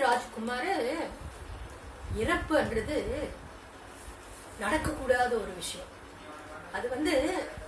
ராஜ்குமார் இறப்புன்றது நடக்கக்கூடாத ஒரு விஷயம் அது வந்து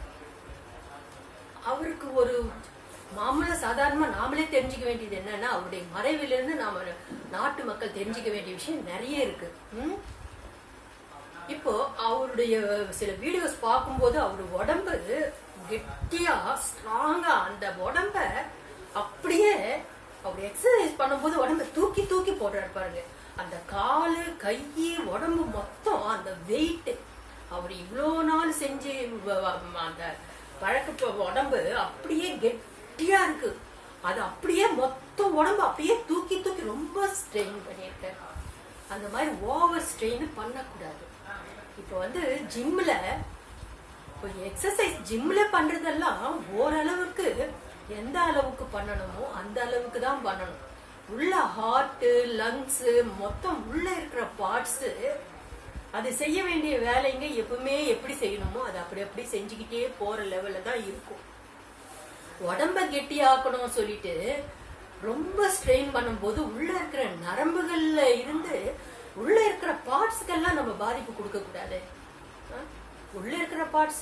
அவருக்கு ஒரு மாமூல சாதாரணமா நாமளே தெரிஞ்சுக்க வேண்டியது என்னன்னா அவருடைய மறைவிலிருந்து நாம நாட்டு மக்கள் தெரிஞ்சுக்க வேண்டிய விஷயம் நிறைய இருக்கு ம்? இப்போ அவருடைய சில வீடியோஸ் பார்க்கும்போது அவர் உடம்பு கெட்டியா ஸ்ட்ராங்கா அந்த உடம்ப அப்படியே அவர் எக்ஸசைஸ் பண்ணும்போது உடம்ப தூக்கி தூக்கி போடுறாரு பாருங்க அந்த காலு கை உடம்பு மொத்தம் அந்த வெயிட் அவர் இவ்வளோ நாள் செஞ்சு வ- வ- அந்த பழக்க உடம்பு அப்படியே கெட்டியா இருக்கு அது அப்படியே மொத்த உடம்பு அப்படியே தூக்கி தூக்கி ரொம்ப ஸ்ட்ரெயின் பண்ணியிருக்காரு அந்த மாதிரி ஓவர் ஸ்ட்ரெயின் பண்ணக்கூடாது இப்போ வந்து ஜிம்ல இப்போ எக்ஸசைஸ் ஜிம்ல பண்றதெல்லாம் ஓரளவுக்கு எந்த அளவுக்கு பண்ணணுமோ அந்த அளவுக்கு தான் பண்ணணும் உள்ள ஹார்ட் லங்ஸ் மொத்தம் உள்ள இருக்கிற பார்ட்ஸ் அது செய்ய வேண்டிய வேலைங்க எப்பவுமே எப்படி செய்யணுமோ அது அப்படி அப்படி செஞ்சுக்கிட்டே போற லெவல்ல தான் இருக்கும் உடம்ப கெட்டியாக்கணும் சொல்லிட்டு ரொம்ப ஸ்ட்ரெயின் பண்ணும்போது உள்ள இருக்கிற நரம்புகள்ல இருந்து உள்ள இருக்கிற பார்ட்ஸ்க்கெல்லாம் நம்ம பாதிப்பு கொடுக்க கூடாது ஆ? உள்ள இருக்கிற பார்ட்ஸ்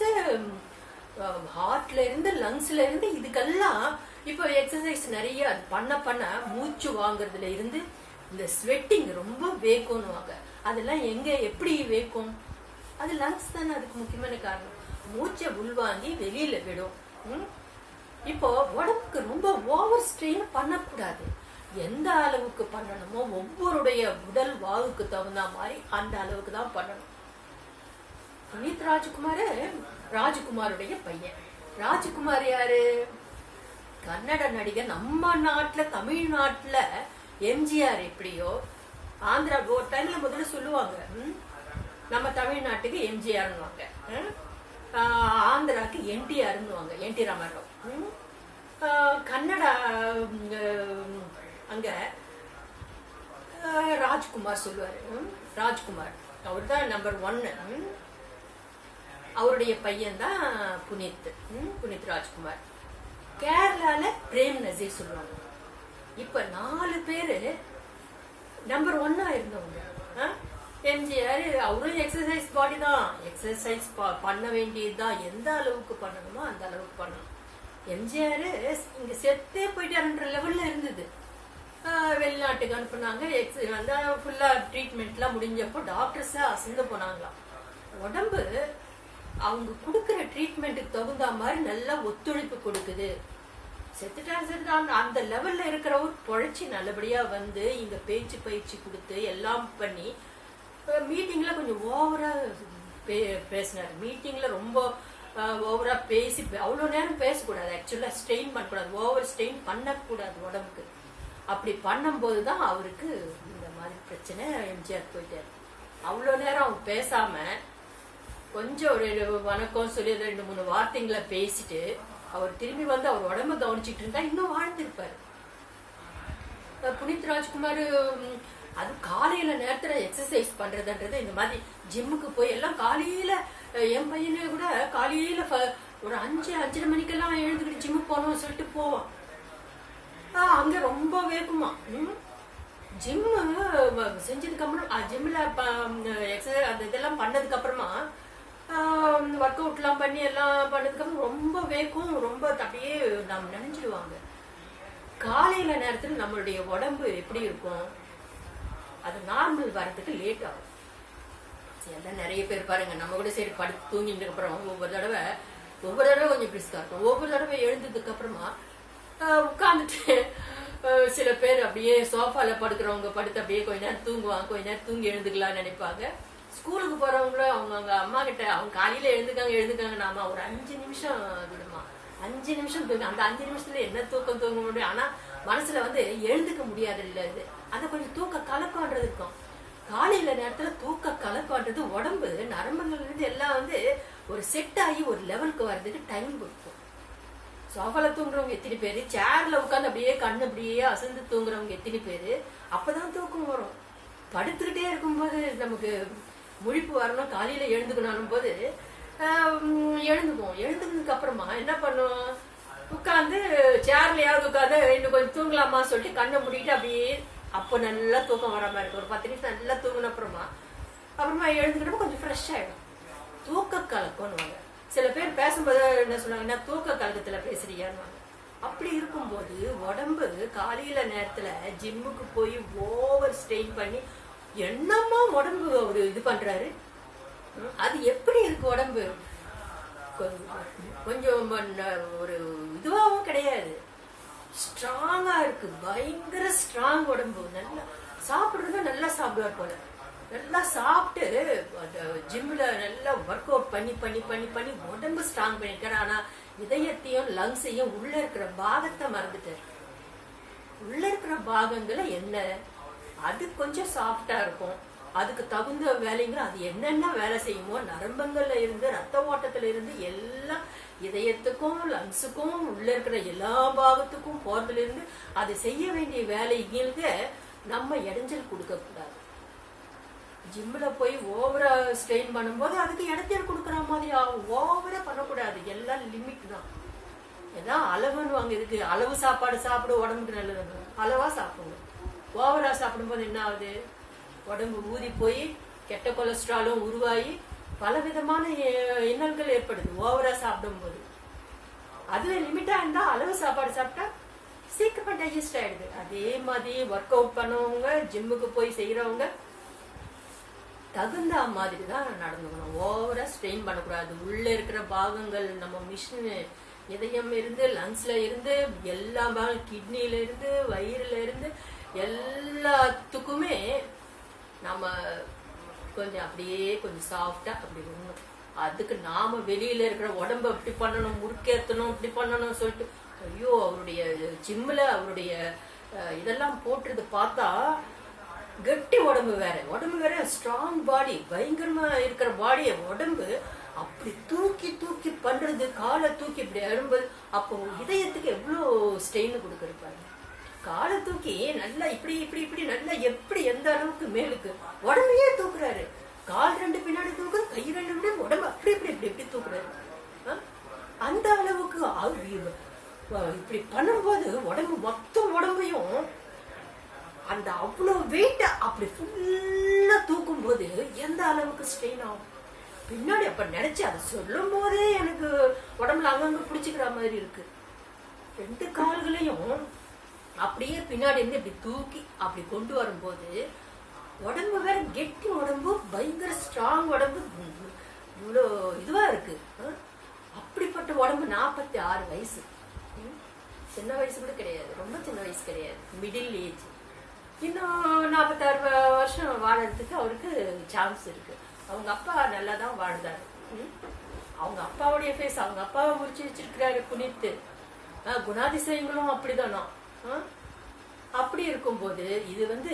ஹார்ட்ல இருந்து லங்ஸ்ல இருந்து இதுக்கெல்லாம் இப்போ எக்ஸசைஸ் நிறைய அது பண்ண பண்ண மூச்சு வாங்குறதுல இருந்து இந்த ஸ்வெட்டிங் ரொம்ப வேக்கும்னுவாங்க அதெல்லாம் எங்க எப்படி வேக்கும் அது லங்ஸ் தானே அதுக்கு முக்கியமான காரணம் மூச்சை உள்வாங்கி வெளியில விடும் ம்? இப்போ உடம்புக்கு ரொம்ப ஓவர் ஸ்ட்ரெயின் பண்ணக்கூடாது எந்த அளவுக்கு பண்ணணுமோ ஒவ்வொருடைய உடல் வாகுக்கு தகுந்த மாதிரி அந்த அளவுக்கு தான் பண்ணணும் புனித் ராஜ்குமார் ராஜ்குமாருடைய பையன் ராஜ்குமார் யாரு கன்னட நடிகர் நம்ம நாட்டுல தமிழ்நாட்டுல எம்ஜிஆர் எப்படியோ ஆந்திரா ஒரு டைம்ல முதல்ல சொல்லுவாங்க ம்? நம்ம தமிழ்நாட்டுக்கு எம்ஜிஆர்னுவாங்க ம்? ஆஹ் ஆந்திராக்கு என்டிஆர்னுவாங்க என் டி ராமாராவ் ம்? ஆஹ் கன்னடா ம், அங்க ஆஹ் ராஜ்குமார் சொல்லுவாரு ம்? ராஜ்குமார் அவர் தான் நம்பர் ஒன்னு அவருடைய பையன் தான் புனித் ம்? புனித் ராஜ்குமார் கேரளால பிரேம் நசீர் சொல்லுவாங்க இப்ப நாலு பேரு நம்பர் ஒன்னா இருந்தவங்க எம்ஜிஆர் அவரும் எக்ஸசைஸ் பாடி தான் எக்ஸசைஸ் பண்ண வேண்டியதுதான் எந்த அளவுக்கு பண்ணணுமோ அந்த அளவுக்கு பண்ணணும் எம்ஜிஆர் இங்க செத்தே போயிட்டாருன்ற லெவல்ல இருந்தது ஆஹ் வெளிநாட்டுக்கு அனுப்புனாங்க எக்ஸ் வந்து ஃபுல்லா ட்ரீட்மெண்ட்லாம் முடிஞ்சப்போ டாக்டர்ஸ் அசந்து போனாங்களாம் உடம்பு அவங்க கொடுக்குற ட்ரீட்மெண்ட்டுக்கு தகுந்த மாதிரி நல்லா ஒத்துழைப்பு கொடுக்குது செத்துட்டான் செத்துட்டான் அந்த லெவல்ல இருக்கிறவர் பொழைச்சி நல்லபடியா வந்து இங்க பேச்சு பயிற்சி கொடுத்து எல்லாம் பண்ணி மீட்டிங்ல கொஞ்சம் ஓவரா பேசினார் மீட்டிங்ல ரொம்ப ஓவரா பேசி அவ்வளவு நேரம் பேசக்கூடாது ஆக்சுவலா ஸ்ட்ரெயின் பண்ணக்கூடாது ஓவர் ஸ்ட்ரெயின் பண்ணக்கூடாது உடம்புக்கு அப்படி பண்ணும்போது தான் அவருக்கு இந்த மாதிரி பிரச்சனை எம்ஜிஆர் போயிட்டாரு அவ்வளோ நேரம் அவர் பேசாம கொஞ்சம் ஒரு வணக்கம் சொல்லி ஒரு ரெண்டு மூணு வார்த்தைங்களை பேசிட்டு அவர் திரும்பி வந்து அவர் உடம்ப கவனிச்சிட்டு இருந்தா இன்னும் வாழ்ந்திருப்பாரு அஹ் புனித் ராஜ்குமார் உம், அது காலையில நேரத்துல எக்ஸசைஸ் பண்றதுன்றது இந்த மாதிரி ஜிம்முக்கு போய் எல்லாம் காலையில அஹ், என் பையனே கூட காலையில ஃப- ஒரு அஞ்சு அஞ்சரை மணிக்கெல்லாம் எழுந்துக்கிட்டு ஜிம்முக்கு போகணும்னு சொல்லிட்டு போவான் ஆஹ் அங்க ரொம்ப வேகுமா ஜிம் செஞ்சதுக்கு அப்புறம் ஜிம்ல எக்ஸசைஸ் அந்த இதெல்லாம் பண்ணதுக்கு அப்புறமா ஒர்க் அவுட்லாம் பண்ணி எல்லாம் பண்ணதுக்கு அப்புறம் ரொம்ப வேக்கும் ரொம்ப அப்படியே நம்ம நினைச்சிடுவாங்க காலையில நேரத்துல நம்மளுடைய உடம்பு எப்படி இருக்கும் அது நார்மல் வரதுக்கு லேட் ஆகும் எல்லாம் நிறைய பேர் பாருங்க நம்ம கூட சரி படுத்து தூங்கினதுக்கு அப்புறம் ஒவ்வொரு தடவை ஒவ்வொரு தடவை கொஞ்சம் பிரிஸ்கா இருக்கும் ஒவ்வொரு தடவை எழுந்ததுக்கு அப்புறமா ஆஹ், உட்கார்ந்துட்டு ஆஹ், சில பேர் அப்படியே சோஃபால படுக்கிறவங்க படுத்து அப்படியே கொஞ்ச நேரம் தூங்குவாங்க கொஞ்ச நேரம் தூங்கி எழுந்துக்கலாம்னு நினைப்பாங்க ஸ்கூலுக்கு போறவங்களும் அவங்க அவங்க அம்மா கிட்ட அவங்க காலையில எழுந்துக்காங்க எழுந்துக்காங்க நாம ஒரு அஞ்சு நிமிஷம் விடுமா அஞ்சு நிமிஷம் தூங்க அந்த அஞ்சு நிமிஷத்துல என்ன தூக்கம் தூங்க முடியும் ஆனா மனசுல வந்து எழுந்துக்க முடியாது இல்ல இது அந்த கொஞ்சம் தூக்க கலக்கம்ன்றது இருக்கும் காலையில நேரத்துல தூக்க கலக்கம்ன்றது உடம்பு நரம்புகள்ல இருந்து எல்லாம் வந்து ஒரு செட் ஆகி ஒரு லெவலுக்கு வர்றதுக்கு டைம் கொடுக்கும் சோஃபால தூங்குறவங்க எத்தனை பேரு சேர்ல உட்காந்து அப்படியே கண்ணு அப்படியே அசந்து தூங்குறவங்க எத்தனை பேரு அப்பதான் தூக்கம் வரும் படுத்துக்கிட்டே இருக்கும்போது நமக்கு முழிப்பு வரணும் காலையில எழுந்துக்கணும் போது ஆஹ் எழுந்துக்குவோம் எழுந்துக்கிறதுக்கு அப்புறமா என்ன பண்ணுவோம் உட்காந்து சேர்லயாவது உட்காந்து இன்னும் கொஞ்சம் தூங்கலாமா சொல்லிட்டு கண்ணை மூடிட்டு அப்படியே அப்போ நல்லா தூக்கம் வர மாதிரி இருக்கு ஒரு பத்து நிமிஷம் நல்லா தூங்கின அப்புறமா அப்புறமா எழுந்துக்கிட்டப்ப கொஞ்சம் ஃப்ரெஷ் ஆயிடும் தூக்க கலக்கம்னு சில பேர் பேசும்போது என்ன சொன்னாங்கன்னா தூக்க கலக்கத்துல பேசுறியான்னு அப்படி இருக்கும்போது உடம்பு காலையில நேரத்துல ஜிம்முக்கு போய் ஓவர் ஸ்ட்ரெயின் பண்ணி என்னமா உடம்பு அவரு இது பண்றாரு ம், அது எப்படி இருக்கு உடம்பு கொ- கொஞ்சம் ம- ஒரு இதுவாகவும் கிடையாது ஸ்ட்ராங்கா இருக்கு பயங்கர ஸ்ட்ராங் உடம்பு நல்லா சாப்பிடுறது நல்லா சாப்பிடுவார் போல நல்லா சாப்பிட்டு ஜிம்ல நல்லா ஒர்க் அவுட் பண்ணி பண்ணி பண்ணி பண்ணி உடம்பு ஸ்ட்ராங் பண்ணிருக்காரு ஆனா இதயத்தையும் லங்ஸையும் உள்ள இருக்கிற பாகத்தை மறந்துட்டாரு உள்ள இருக்கிற பாகங்கள் என்ன அது கொஞ்சம் சாஃப்டா இருக்கும் அதுக்கு தகுந்த வேலைங்க அது என்னென்ன வேலை செய்யுமோ நரம்புங்கள்ல இருந்து ரத்த ஓட்டத்துல இருந்து எல்லாம் இதயத்துக்கும் லங்ஸுக்கும் உள்ள இருக்கிற எல்லா பாகத்துக்கும் போறதுல இருந்து அது செய்ய வேண்டிய வேலைகளுக்கு நம்ம இடைஞ்சல் கொடுக்க கூடாது ஜிம்ல போய் ஓவரா ஸ்ட்ரெயின் பண்ணும்போது அதுக்கு இடத்தில் கொடுக்குற மாதிரி ஆகும் ஓவரா பண்ணக்கூடாது எல்லாம் லிமிட் தான் ஏதாவது அளவுன்னு வாங்க இருக்கு அளவு சாப்பாடு சாப்பிட உடம்புக்கு நல்லது அளவா சாப்பிடுங்க ஓவரா சாப்பிடும்போது என்ன ஆகுது உடம்பு ஊதி போய் கெட்ட கொலஸ்ட்ராலும் உருவாகி பல விதமான எ- இன்னல்கள் ஏற்படுது ஓவரா சாப்பிடும்போது அதுல லிமிட்டா இருந்தா அளவு சாப்பாடு சாப்பிட்டா சீக்கிரமா டைஜஸ்ட் ஆயிடுது அதே மாதிரி ஒர்க் அவுட் பண்ணவங்க ஜிம்முக்கு போய் செய்யறவங்க தகுந்த மாதிரி தான் நடந்துக்கணும் ஓவரா ஸ்ட்ரெயின் பண்ணக்கூடாது உள்ள இருக்கிற பாகங்கள் நம்ம மிஷின் இதயம் இருந்து லங்ஸ்ல இருந்து எல்லா பாகம் கிட்னில இருந்து வயிறுல இருந்து எல்லாத்துக்குமே நம்ம கொஞ்சம் அப்படியே கொஞ்சம் சாஃப்டா அப்படி விடணும் அதுக்கு நாம வெளியில இருக்கிற உடம்ப இப்படி பண்ணணும் முறுக்கேத்தணும் இப்படி பண்ணணும் சொல்லிட்டு ஐயோ அவருடைய ஜிம்ல அவருடைய அஹ், இதெல்லாம் போட்டுறது பார்த்தா கெட்டி உடம்பு வேற உடம்பு வேற ஸ்ட்ராங் பாடி பயங்கரமா இருக்கிற பாடிய உடம்பு அப்படி தூக்கி தூக்கி பண்றது காலை தூக்கி இப்படி எழும்போது அப்போ இதயத்துக்கு எவ்வளோ ஸ்ட்ரெயின் கொடுக்கறது காலை தூக்கி நல்லா இப்படி இப்படி இப்படி நல்லா எப்படி எந்த அளவுக்கு மேலுக்கு உடம்பையே தூக்குறாரு கால் ரெண்டு பின்னாடி தூக்குறது கை ரெண்டு பின்னாடி உடம்பு அப்படி இப்படி இப்படி இப்படி தூக்குறாரு ஆ? அந்த அளவுக்கு ஆ- இப்படி பண்ணும்போது உடம்பு மொத்த உடம்பையும் அந்த அவ்வளவு வெயிட்ட அப்படி ஃபுல்லா தூக்கும் போது எந்த அளவுக்கு ஸ்ட்ரெயின் ஆகும் பின்னாடி அப்ப நினைச்சு அதை சொல்லும் போதே எனக்கு உடம்புல அங்கங்க பிடிச்சிக்கிற மாதிரி இருக்கு ரெண்டு கால்களையும் அப்படியே பின்னாடி இருந்து இப்படி தூக்கி அப்படி கொண்டு வரும்போது உடம்பு வேற கெட்டி உடம்பு பயங்கர ஸ்ட்ராங் உடம்பு இவ்வளோ இதுவா இருக்கு ஆ? அப்படிப்பட்ட உடம்பு நாற்பத்தி ஆறு வயசு ம்? சின்ன வயசு கூட கிடையாது ரொம்ப சின்ன வயசு கிடையாது மிடில் ஏஜ் இன்னும் நாற்பத்தாறு வ- வருஷம் வாழறதுக்கு அவருக்கு சான்ஸ் இருக்கு அவங்க அப்பா நல்லா தான் வாழ்ந்தாரு ம்? அவங்க அப்பாவுடைய ஃபேஸ் அவங்க அப்பாவை முடிச்சு வச்சிருக்கிறாரு புனித்து ஆ, குணாதிசயங்களும் அப்படிதானா ஆ? அப்படி இருக்கும்போது இது வந்து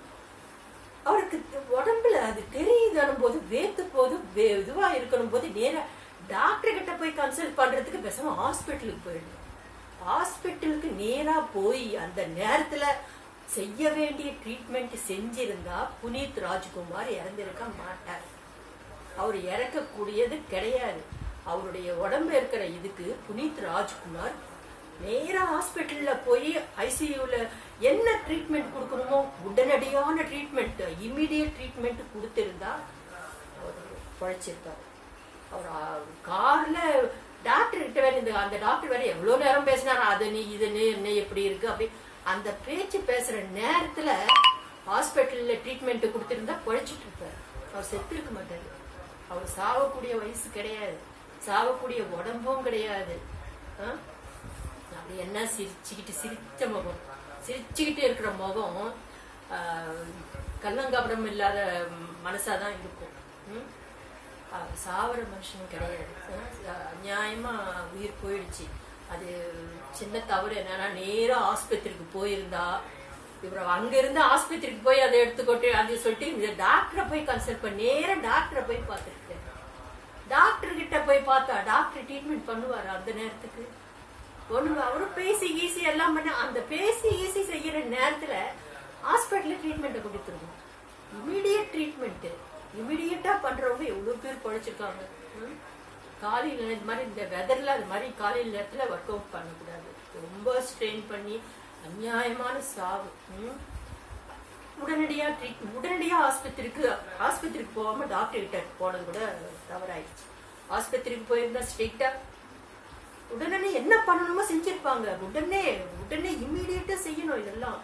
அவருக்கு உடம்புல அது தெரியுதானும் போது வேத்து போது வே- இதுவா இருக்கணும் போது நேரா டாக்டர் கிட்ட போய் கன்சல்ட் பண்றதுக்கு பேசாம ஹாஸ்பிட்டலுக்கு போயிடணும் ஹாஸ்பிட்டலுக்கு நேரா போய் அந்த நேரத்துல செய்ய வேண்டிய ட்ரீட்மெண்ட் செஞ்சிருந்தா புனீத் ராஜ்குமார் இறந்திருக்க மாட்டார் அவர் இறக்கக்கூடியது கிடையாது அவருடைய உடம்பு இருக்கிற இதுக்கு புனீத் ராஜ்குமார் நேரா ஹாஸ்பிட்டல்ல போய் ஐசியூல என்ன ட்ரீட்மெண்ட் கொடுக்கணுமோ உடனடியான ட்ரீட்மெண்ட் இம்மிடியட் ட்ரீட்மெண்ட் கொடுத்திருந்தா அவர் பழைச்சிருப்பார் அவர் ஆ, கார்ல டாக்டர் கிட்ட வேற இந்த அந்த டாக்டர் வேற எவ்வளவு நேரம் பேசினாரு அது நீ இது நீ என்ன எப்படி இருக்கு அப்படி அந்த பேச்சு பேசுற நேரத்துல ஹாஸ்பிட்டல்ல ட்ரீட்மெண்ட் கொடுத்திருந்தா பழைச்சிட்டு இருப்பார் அவர் செத்து இருக்க மாட்டாரு அவர் சாவக்கூடிய வயசு கிடையாது சாவக்கூடிய உடம்பும் கிடையாது ஆ? அப்படி என்ன சிரிச்சுக்கிட்டு சிரிச்ச முகம் சிரிச்சுக்கிட்டு இருக்கிற முகம் ஆ, கள்ளங்கபடம் இல்லாத மனசாதான் இருக்கும் ம்? அவர் சாவர மனுஷனும் கிடையாது ஆ, அநியாயமா உயிர் போயிடுச்சு அது சின்ன தவறு என்னன்னா நேரா ஆஸ்பத்திரிக்கு போயிருந்தா இவர் அங்க இருந்து ஆஸ்பத்திரிக்கு போய் அதை எடுத்துக்கொண்டு அது சொல்லிட்டு இந்த டாக்டரை போய் கன்சல்ட் பண்ணி நேரா டாக்டரை போய் பார்த்துருக்கேன் டாக்டர் கிட்ட போய் பார்த்தா டாக்டர் ட்ரீட்மெண்ட் பண்ணுவாரு அந்த நேரத்துக்கு ஒண்ணு அவரும் பேசி ஈசி எல்லாம் பண்ண அந்த பேசி ஈசி செய்யற நேரத்துல ஹாஸ்பிட்டல்ல ட்ரீட்மெண்ட் கொடுத்துருவோம் இமிடியட் ட்ரீட்மெண்ட் இமிடியட்டா பண்றவங்க எவ்வளவு பேர் பழைச்சிருக்காங்க ம்? காலையில இது மாதிரி இந்த வெதர்ல அது மாதிரி காலையில நேரத்துல ஒர்க் அவுட் பண்ணக்கூடாது ரொம்ப ஸ்ட்ரெயின் பண்ணி அநியாயமான சாவு ம்? உடனடியா ட்ரீட் உடனடியா ஆஸ்பத்திரிக்கு ஆஸ்பத்திரிக்கு போகாம டாக்டர் கிட்ட போனது கூட தவறாயிடுச்சு ஆஸ்பத்திரிக்கு போயிருந்தா ஸ்ட்ரெயிட்டா உடனே என்ன பண்ணணுமோ செஞ்சிருப்பாங்க உடனே உடனே இம்மீடியட்டா செய்யணும் இதெல்லாம்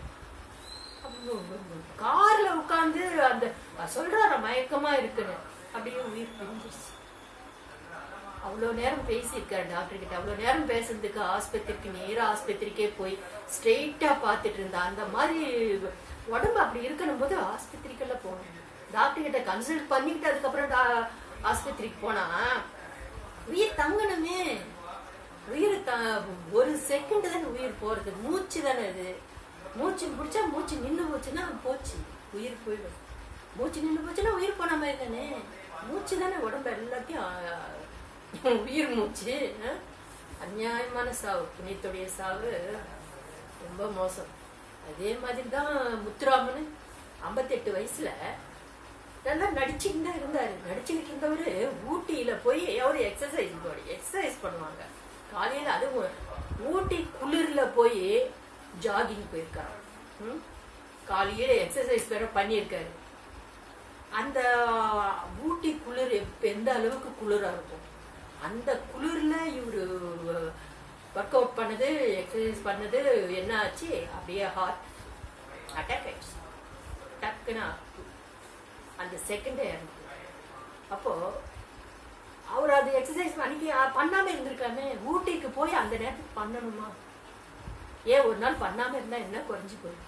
கார்ல உட்கார்ந்து அந்த சொல்றார மயக்கமா இருக்குன்னு அப்படியே உயிர் பிரிஞ்சிருச்சு அவ்வளவு நேரம் பேசியிருக்காரு டாக்டர் கிட்ட அவ்வளவு நேரம் பேசுறதுக்கு ஆஸ்பத்திரிக்கு நேரா ஆஸ்பத்திரிக்கே போய் ஸ்ட்ரெயிட்டா பார்த்துட்டு இருந்தா அந்த மாதிரி உடம்பு அப்படி இருக்கணும் போது ஆஸ்பத்திரிக்கெல்லாம் போகணும் டாக்டர் கிட்ட கன்சல்ட் பண்ணிக்கிட்டு அதுக்கப்புறம் டா- ஆஸ்பத்திரிக்கு போனா உயிர் தங்கணுமே உயிர் த ஒரு செகண்ட் தானே உயிர் போறது மூச்சு தானே அது மூச்சு பிடிச்சா மூச்சு நின்று போச்சுன்னா போச்சு உயிர் போயிடும் மூச்சு நின்று போச்சுன்னா உயிர் போன மாதிரி தானே மூச்சு தானே உடம்பு எல்லாத்தையும் ஆ, உயிர் மூச்சு ஆ? அநியாயமான சாவு புனித்துடைய சாவு ரொம்ப மோசம் அதே மாதிரி தான் முத்துராமன் ஐம்பத்தெட்டு வயசுல நல்லா நடிச்சுட்டு தான் இருந்தாரு நடிச்சுக்கிட்டு இருந்தவரு ஊட்டியில போய் அவரு எக்ஸசைஸ் பாடி எக்ஸசைஸ் பண்ணுவாங்க காலையில அதுவும் ஊட்டி குளிர்ல போய் ஜாகிங் போயிருக்காரு ம்? காலையில எக்ஸசைஸ் வேற பண்ணியிருக்காரு அந்த ஊட்டி குளிர் எப்ப- எந்த அளவுக்கு குளிரா இருக்கும் அந்த குளிர்ல இவரு ஒர்க் அவுட் பண்ணது எக்ஸசைஸ் பண்ணது என்ன ஆச்சு அப்படியே ஹார்ட் அட்டாக் ஆயிடுச்சு டக்குன்னு அந்த செகண்டே இறந்து அப்போ அவர் அது எக்ஸசைஸ் அன்னைக்கு பண்ணாம இருந்திருக்காமே ஊட்டிக்கு போய் அந்த நேரத்துக்கு பண்ணணுமா ஏன் ஒரு நாள் பண்ணாம இருந்தா என்ன குறைஞ்சு போயிடும்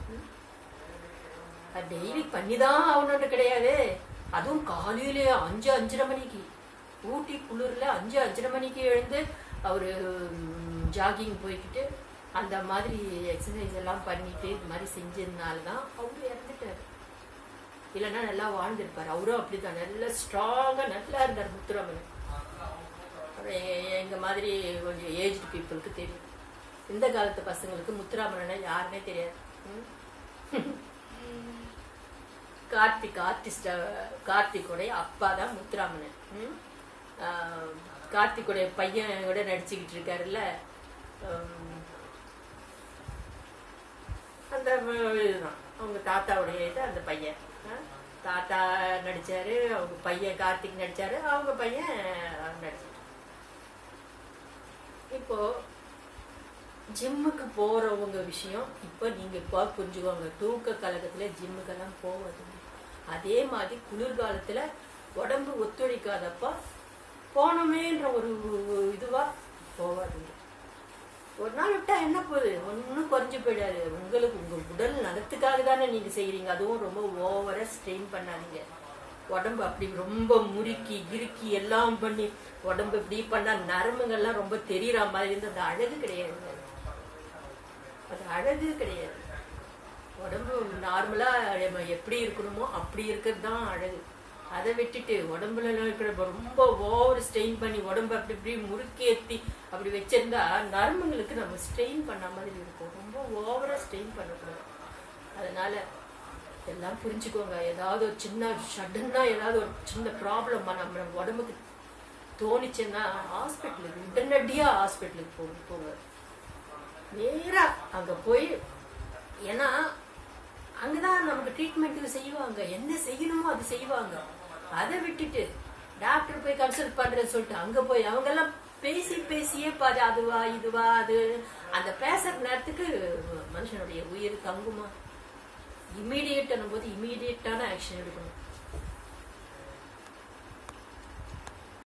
டெய்லி பண்ணிதான் ஆகணும்னு கிடையாது அதுவும் காலையில அஞ்சு அஞ்சரை மணிக்கு ஊட்டி குளிர்ல அஞ்சு அஞ்சரை மணிக்கு எழுந்து அவரு ஜாகிங் போய்க்கிட்டு அந்த மாதிரி எக்ஸசைஸ் எல்லாம் பண்ணிட்டு இது மாதிரி செஞ்சதுனால தான் அவரு இறந்துட்டாரு இல்லைன்னா நல்லா வாழ்ந்திருப்பாரு அவரும் அப்படிதான் நல்லா ஸ்ட்ராங்கா நல்லா இருந்தார் முத்துராமன் அப்புறம் எ- எங்க மாதிரி கொஞ்சம் ஏஜ்டு பீப்புளுக்கு தெரியும் இந்த காலத்து பசங்களுக்கு முத்துராமனா யாருன்னே தெரியாது ம்? கார்த்திக் ஆர்டிஸ்ட கார்த்திகோடைய அப்பா தான் முத்துராமன் ம்? ஆஹ், கார்த்திகோடைய பையன் கூட நடிச்சுக்கிட்டு இருக்காருல்ல ஆம், அந்த இதுதான் அவங்க தாத்தாவுடைய இது அந்த பையன் ஆ? தாத்தா நடிச்சாரு அவங்க பையன் கார்த்திக் நடிச்சாரு அவங்க பையன் நடிச்சாரு இப்போ ஜிம்முக்கு போறவங்க விஷயம் இப்போ நீங்க இப்போ புரிஞ்சுக்கோங்க தூக்க கழகத்துல ஜிம்முக்கெல்லாம் போவதில்லை அதே மாதிரி குளிர்காலத்துல உடம்பு ஒத்துழைக்காதப்ப போனோமேன்ற ஒரு இதுவா போவாதீங்க ஒரு நாள் விட்டா என்ன போகுது ஒன்றும் குறைஞ்சு போயிடாது உங்களுக்கு உங்க உடல் நலத்துக்காக தானே நீங்க செய்யறீங்க அதுவும் ரொம்ப ஓவரா ஸ்ட்ரெயின் பண்ணாதீங்க உடம்பு அப்படி ரொம்ப முறுக்கி இறுக்கி எல்லாம் பண்ணி உடம்பு இப்படி பண்ணா நரம்புகள்லாம் ரொம்ப தெரியற மாதிரி இருந்து அது அழகு கிடையாது அது அழகு கிடையாது உடம்பு நார்மலா நம்ம எப்படி இருக்கணுமோ அப்படி இருக்கிறது தான் அழகு அதை விட்டுட்டு உடம்புல இருக்கிற ரொம்ப ஓவர் ஸ்ட்ரெயின் பண்ணி உடம்பு அப்படி இப்படி முறுக்கி ஏத்தி அப்படி வச்சிருந்தா நரம்புங்களுக்கு நம்ம ஸ்ட்ரெயின் பண்ண மாதிரி இருக்கும் ரொம்ப ஓவரா ஸ்ட்ரெயின் பண்ணக்கூடாது அதனால எல்லாம் புரிஞ்சுக்கோங்க ஏதாவது ஒரு சின்ன சடனா ஏதாவது ஒரு சின்ன ப்ராப்ளம் நம்ம நம்ம உடம்புக்கு தோணுச்சுன்னா ஹாஸ்பிட்டலுக்கு உடனடியா ஹாஸ்பிட்டலுக்கு போங்க போங்க நேரா அங்க போய் ஏன்னா அங்கதான் நமக்கு ட்ரீட்மெண்ட் செய்வாங்க என்ன செய்யணுமோ அது செய்வாங்க அதை விட்டுட்டு டாக்டர் போய் கன்சல்ட் பண்றேன்னு சொல்லிட்டு அங்க போய் அவங்க எல்லாம் பேசி பேசியே பாரு அதுவா இதுவா அது அந்த பேசுற நேரத்துக்கு மனுஷனுடைய உயிர் தங்குமா இம்மீடியட் போது இம்மீடியட்டான ஆக்ஷன் எடுக்கணும்